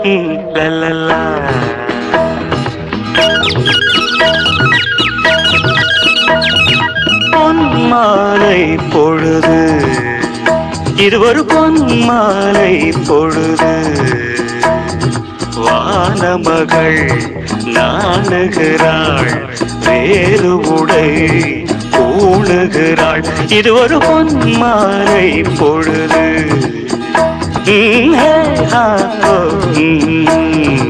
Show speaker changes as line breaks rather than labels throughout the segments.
ம், லலலா. பொன்மாலை பொழுது இது ஒரு பொன்மாலை பொழுது வானமகள் நாணுகிறாள் வேறு உடை பூணுகிறாள் இது ஒரு பொன்மாலை பொழுது ம், ஹே, ஹா, ஓ, ம்.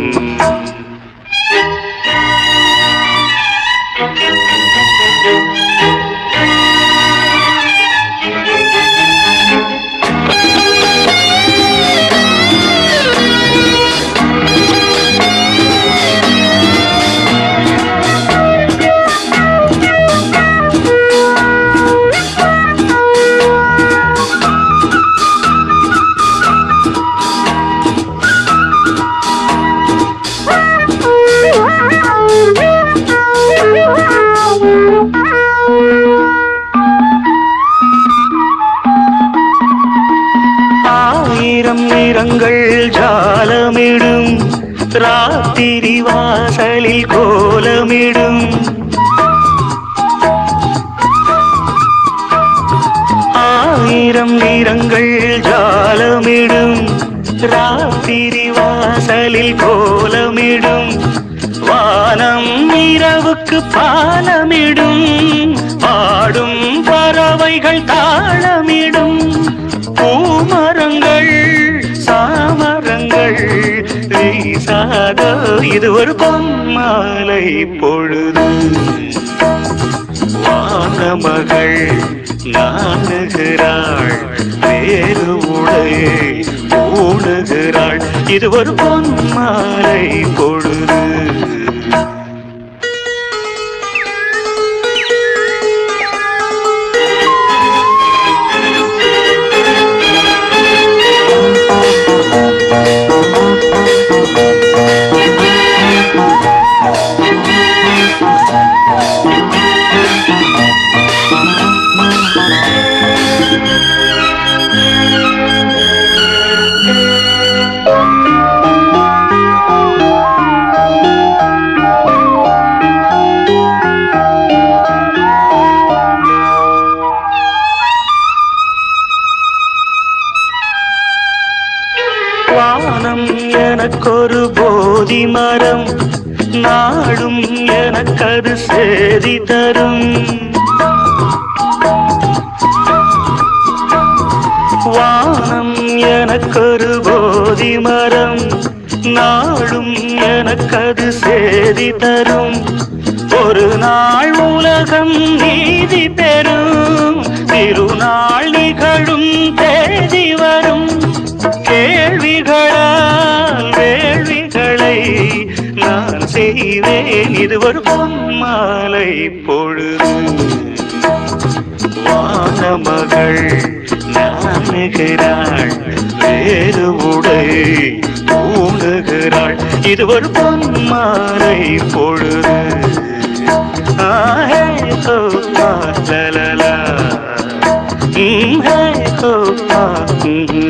ஆயிரம் நிறங்கள் ஜாலமிடும் ராத்திரி வாசலில் கோலமிடும் ஆயிரம் நிறங்கள் ஜாலமிடும் ராத்திரி வாசலில் கோலமிடும் வானம் இரவுக்கு பாலமிடும் பாடும் பறவைகள் தாளமிடும் பூமரங்கள் சாமரங்கள் வீசாத இது ஒரு பொம்மாலை பொழுது வானமகள் நாணுகிறாள் வேறு உடை ஊணுகிறாள் இது ஒரு பொன்மாலை பொழுது வானம் எனக்கொரு போதி மரம் நாடும் எனக்கது சேதி தரும் வானம் எனக்கொரு போதி மரம் நாடும் எனக்கது சேதி தரும் ஒரு நாள் உலகம் நீதி பெறும் திருநாள் நிகழும் தேதி வரும் கேள்விகளால் வேள்விகளை நான் செய்வேன் இது ஒரு பொம்மாலை பொழுது வானமகள் நாணுகிறாள் வேறு உடை ஊணுகிறாள் இது ஒரு பொன்மாலை பொழுது ஆஹே ஓ ஆ, லலலா. ம், ஹே, ஓ, ஆ, ம்,